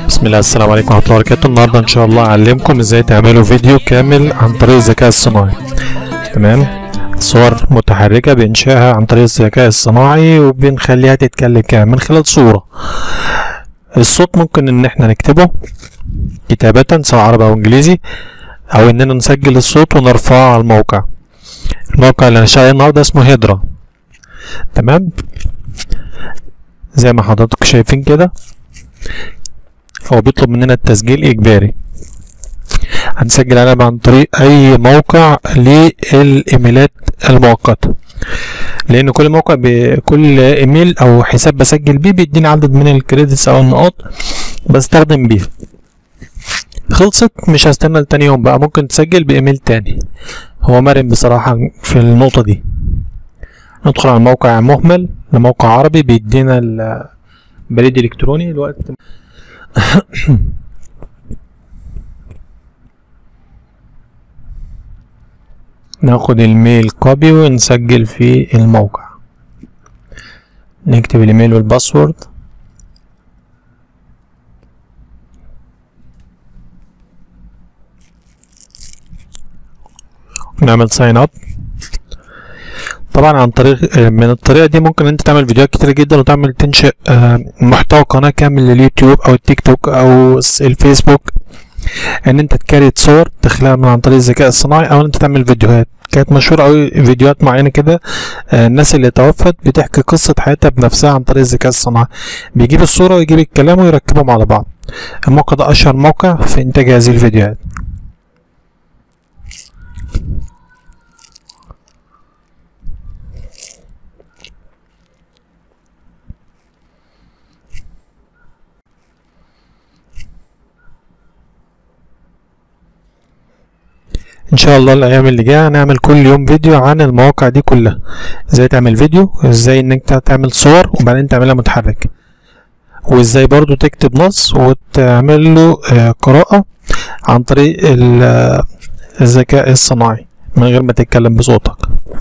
بسم الله السلام عليكم ورحمة الله وبركاته النهاردة إن شاء الله أعلمكم إزاي تعملوا فيديو كامل عن طريق الذكاء الصناعي تمام صور متحركة بإنشائها عن طريق الذكاء الصناعي وبنخليها تتكلم كمان من خلال صورة الصوت ممكن إن إحنا نكتبه كتابة سواء عربي أو إنجليزي أو إننا نسجل الصوت ونرفعه على الموقع الموقع اللي هنشتغل النهاردة اسمه هيدرا تمام زي ما حضراتكم شايفين كده هو بيطلب مننا التسجيل إجباري هنسجل عليها عن طريق أي موقع للإيميلات المؤقتة لأن كل موقع بكل إيميل أو حساب بسجل بيه بيديني عدد من الكريدتس أو النقاط بستخدم بيها خلصت مش هستنى لتاني يوم بقى ممكن تسجل بإيميل تاني هو مرن بصراحة في النقطة دي ندخل على موقع مهمل لموقع عربي بيدينا البريد الإلكتروني الوقت ناخد الميل كوبي ونسجل في الموقع نكتب الايميل والباسورد نعمل ساين اب طبعا عن طريق من الطريقه دي ممكن انت تعمل فيديوهات كتير جدا وتعمل تنشئ محتوى قناه كامل لليوتيوب او التيك توك او الفيسبوك ان انت تكريت صور تخلقها من عن طريق الذكاء الصناعي او ان انت تعمل فيديوهات كانت مشهورة أوي فيديوهات معينة كده الناس اللي توفت بتحكي قصة حياتها بنفسها عن طريق الذكاء الصناعي بيجيب الصورة ويجيب الكلام ويركبهم على بعض الموقع ده أشهر موقع في إنتاج هذه الفيديوهات ان شاء الله الايام اللي جايه هنعمل كل يوم فيديو عن المواقع دي كلها ازاي تعمل فيديو ازاي انك تعمل صور وبعدين تعملها متحرك وازاي برضو تكتب نص وتعمل له قراءة عن طريق الذكاء الصناعي من غير ما تتكلم بصوتك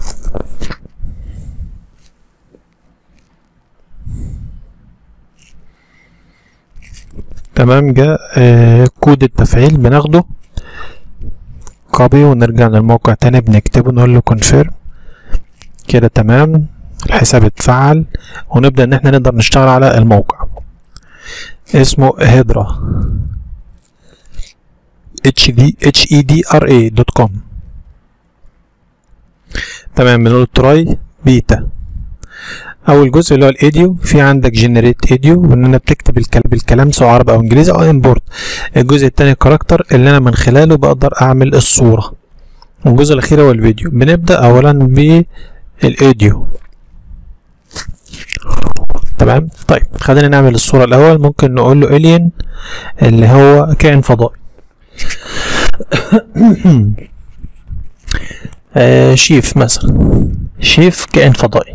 تمام جاء كود التفعيل بناخده كوبي ونرجع للموقع تاني بنكتبه نقول له كونفيرم كده تمام الحساب اتفعل ونبدأ ان احنا نقدر نشتغل على الموقع اسمه هيدرا h d h e d r a دوت كوم تمام بنقول تراي بيتا اول جزء اللي هو الايديو في عندك جنريت ايديو وان انا بتكتب الكلام بالكلام سواء عربي او انجليزي او امبورت الجزء الثاني كاركتر اللي انا من خلاله بقدر اعمل الصوره والجزء الاخير هو الفيديو بنبدا اولا بالايديو تمام طيب خلينا نعمل الصوره الاول ممكن نقول له الين اللي هو كائن فضائي آه شيف مثلا شيف كائن فضائي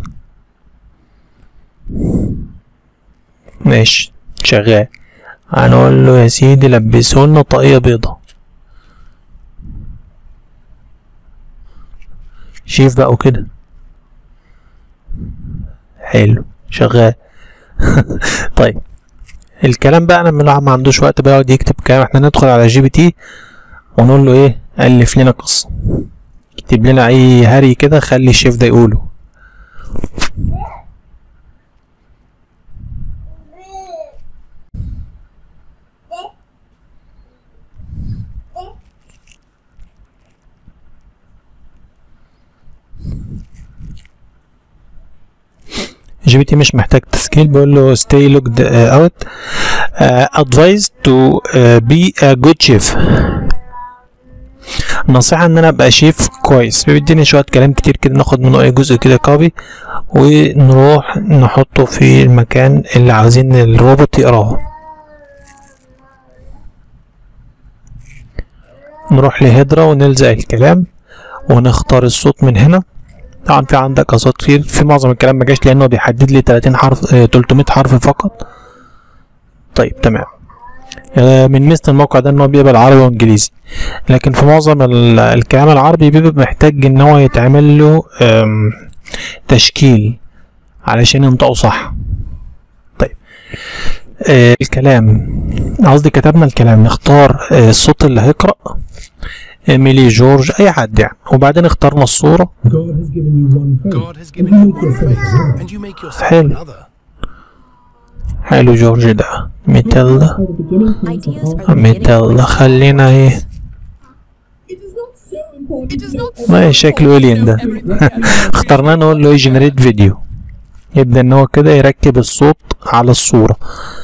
ماشي شغال هنقول له يا سيدي لبسهولنا طاقية بيضة شيف بقى وكده حلو شغال طيب الكلام بقى انا من ما عندوش وقت بقى يقعد يكتب كلام احنا ندخل على جي بي تي ونقول له ايه الف لنا قصه اكتب لنا اي هري كده خلي الشيف ده يقوله جي بي تي مش محتاج تسجيل بقول له stay logged out uh, advised to uh, be a good chef نصيحة ان انا ابقى شيف كويس بيديني شوية كلام كتير كده ناخد منه اي جزء كده كوبي ونروح نحطه في المكان اللي عاوزين الروبوت يقراه نروح لهيدرا ونلزق الكلام ونختار الصوت من هنا طبعا في عندك اصوات كتير في معظم الكلام ما جاش لانه بيحدد لي 30 حرف اه 300 حرف فقط طيب تمام اه من ميزه الموقع ده ان هو بيقبل عربي وانجليزي لكن في معظم الكلام العربي بيبقى محتاج ان هو يتعمل له تشكيل علشان ينطقوا صح طيب آه الكلام قصدي كتبنا الكلام نختار آه، الصوت اللي هيقرأ ايميلي جورج اي حد يعني وبعدين اخترنا الصورة God has given you one face. God has given you one face, and you make yourself Hell. another. حلو جورج ده ميتال Are the beginning points of Ideas all are the beginning ميتال خلينا ايه It is not so important. It is not ما so شكله الين ده اخترنا نقول له جنريت فيديو يبدأ ان هو كده يركب الصوت على الصورة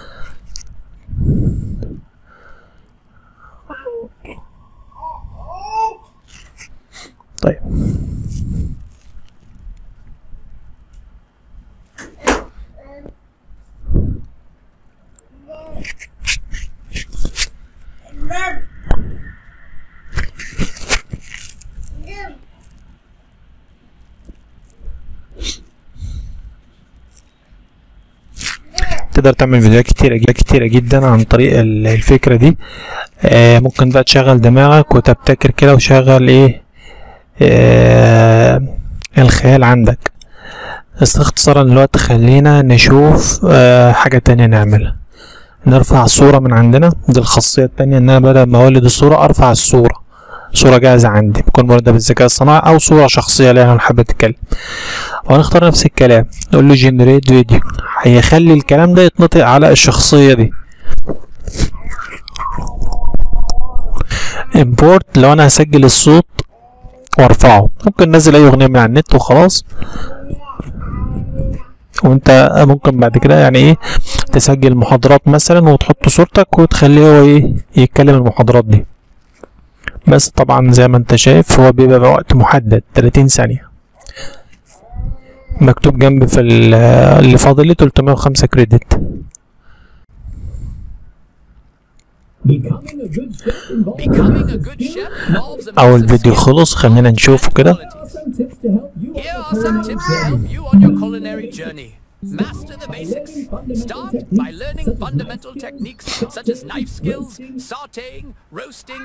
طيب تقدر تعمل فيديوهات كتيرة جدا كتيرة جدا عن طريق ال- الفكرة دي آه ممكن بقى تشغل دماغك وتبتكر كده وشغل ايه آه الخيال عندك بس اختصارا الوقت خلينا نشوف آه حاجة تانية نعملها نرفع صورة من عندنا دي الخاصية التانية ان انا بدل ما اولد الصورة ارفع الصورة صورة جاهزة عندي بتكون موردة بالذكاء الصناعي او صورة شخصية ليها انا حابب اتكلم وهنختار نفس الكلام نقول له جنريت فيديو هيخلي الكلام ده يتنطق على الشخصية دي import لو انا هسجل الصوت وارفعه ممكن ننزل اي اغنية من على النت وخلاص وانت ممكن بعد كده يعني ايه تسجل محاضرات مثلا وتحط صورتك وتخليه هو ايه يتكلم المحاضرات دي بس طبعا زي ما انت شايف هو بيبقى بوقت محدد 30 ثانية مكتوب جنب في ال- اللي فاضل لي 305 كريدت Becoming a good chef involves Becoming a good chef involves a mix اول of فيديو skills خلص خلينا نشوفه كده Here are some tips to help you on your culinary journey. Master the basics. Start by learning fundamental techniques such as knife skills, sauteing, roasting,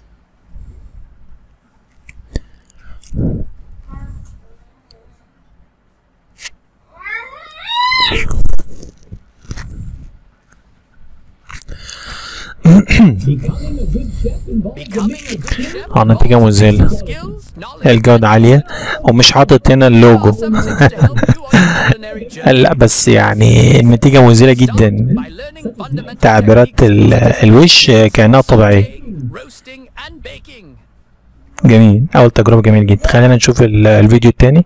becoming a good chef. اه نتيجة مذهلة Skills, knowledge, الجودة عالية ومش حاطط هنا اللوجو some tips to help you on your culinary journey. لا بس يعني النتيجة مذهلة جدا By learning fundamental تعبيرات ال- الوش كأنها طبيعية techniques, roasting and baking. جميل أول تجربة جميل جدا خلينا نشوف ال- الفيديو التاني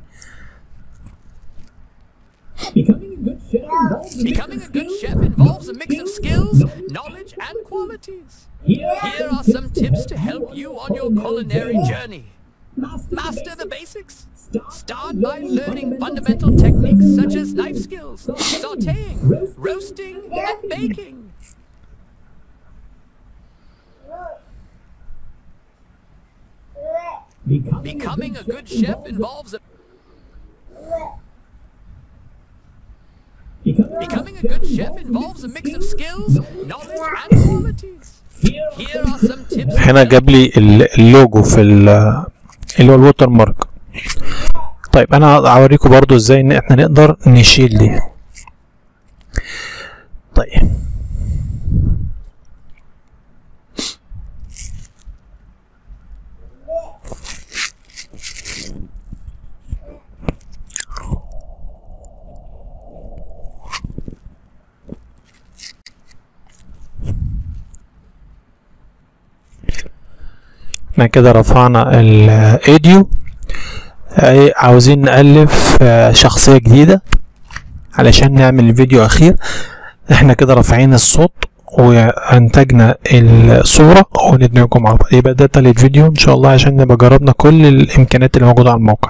Becoming a good chef Becoming a good chef involves involves a mix of skills, knowledge, and qualities. Here are some tips to help you on your culinary journey. Master the basics. Start by learning fundamental techniques such as knife skills, sauteing, roasting, and baking. Becoming a good chef involves a Becoming a good chef involves a mix of skills, knowledge, and qualities. Here are some tips. هنا جاب لي ال- اللوجو في ال- اللي هو الووتر مارك طيب انا هوريكم برضو ازاي ان احنا نقدر نشيل دي طيب احنا كده رفعنا الايديو أي- عاوزين نألف آه، شخصية جديدة علشان نعمل الفيديو أخير احنا كده رافعين الصوت وانتجنا الصورة وندمجهم مع بعض يبقى ده تالت فيديو ان شاء الله عشان نبقى جربنا كل الامكانيات اللي موجودة على الموقع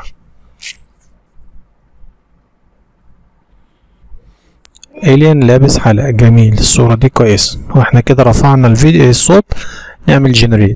الين لابس حلقة جميل الصورة دي كويس واحنا كده رفعنا الفيديو الصوت نعمل جنريت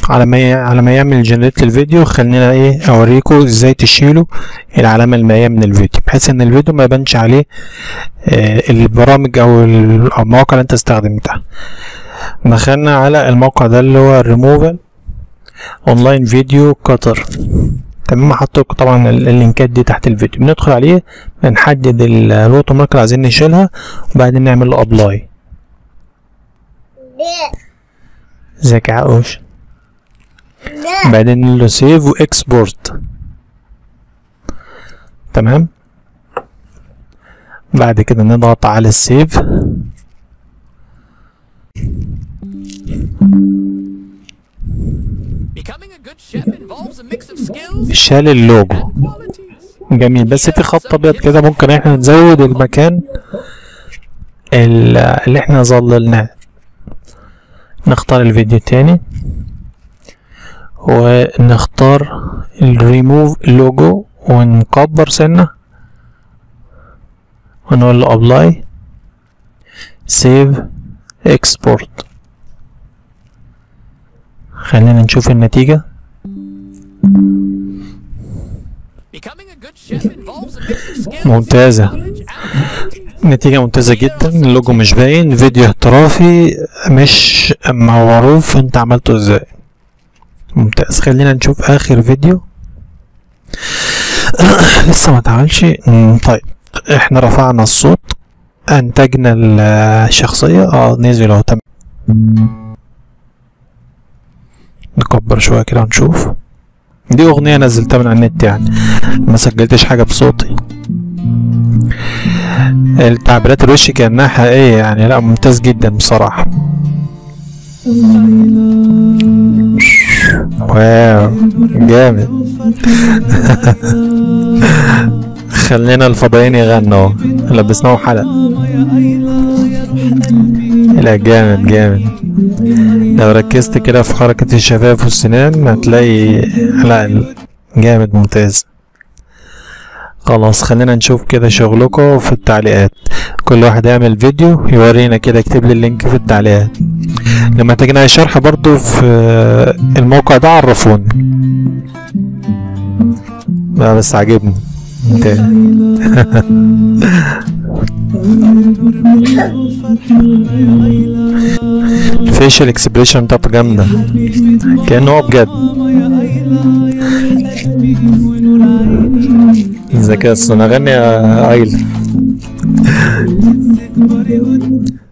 على ما ي- على ما يعمل جنريت الفيديو خلينا ايه اوريكم ازاي تشيلوا العلامه المائيه من الفيديو بحيث ان الفيديو ما يبانش عليه آه، البرامج او ال- أو المواقع اللي انت استخدمتها دخلنا على الموقع ده اللي هو ريموفال اونلاين فيديو قطر تمام هحط لكم طبعا ال- اللينكات دي تحت الفيديو بندخل عليه بنحدد ال- الووتر مارك اللي عايزين نشيلها وبعدين نعمل له ابلاي ازيك يا عقوش بعدين نقول له سيف واكسبورت تمام بعد كده نضغط على السيف Becoming a good chef involves a mix of skills شال اللوجو and qualities. جميل بس في خط ابيض كده ممكن احنا نزود المكان ال- اللي احنا ظللناه نختار الفيديو تاني ونختار الريموف لوجو ونكبر سنة ونقول له ابلاي سيف اكسبورت خلينا نشوف النتيجة Becoming a good chef involves a mix of skills, ممتازة knowledge, and qualities. نتيجة ممتازة جدا اللوجو مش باين فيديو احترافي مش معروف انت عملته ازاي ممتاز خلينا نشوف اخر فيديو لسه ما اتعملش مم، طيب احنا رفعنا الصوت انتجنا الشخصية اه نزل اهو تمام نكبر شوية كده ونشوف دي اغنية نزلتها من على النت يعني ما سجلتش حاجة بصوتي التعبيرات الوش كأنها حقيقية يعني لا ممتاز جدا بصراحة واو جامد خلينا الفضائيين يغنوا لبسناهم حلق لا جامد جامد لو ركزت كده في حركة الشفايف والسنان هتلاقي لا جامد ممتاز خلاص خلينا نشوف كده شغلكم في التعليقات كل واحد يعمل فيديو يورينا كده يكتب لي اللينك في التعليقات لما تجينا اي شرح برضو في الموقع ده عرفوني لا بس عاجبني ممتاز. الفيشل اكسبريشن بتاعته جامدة كأنه هو بجد الذكاء الصناعي غني يا عيل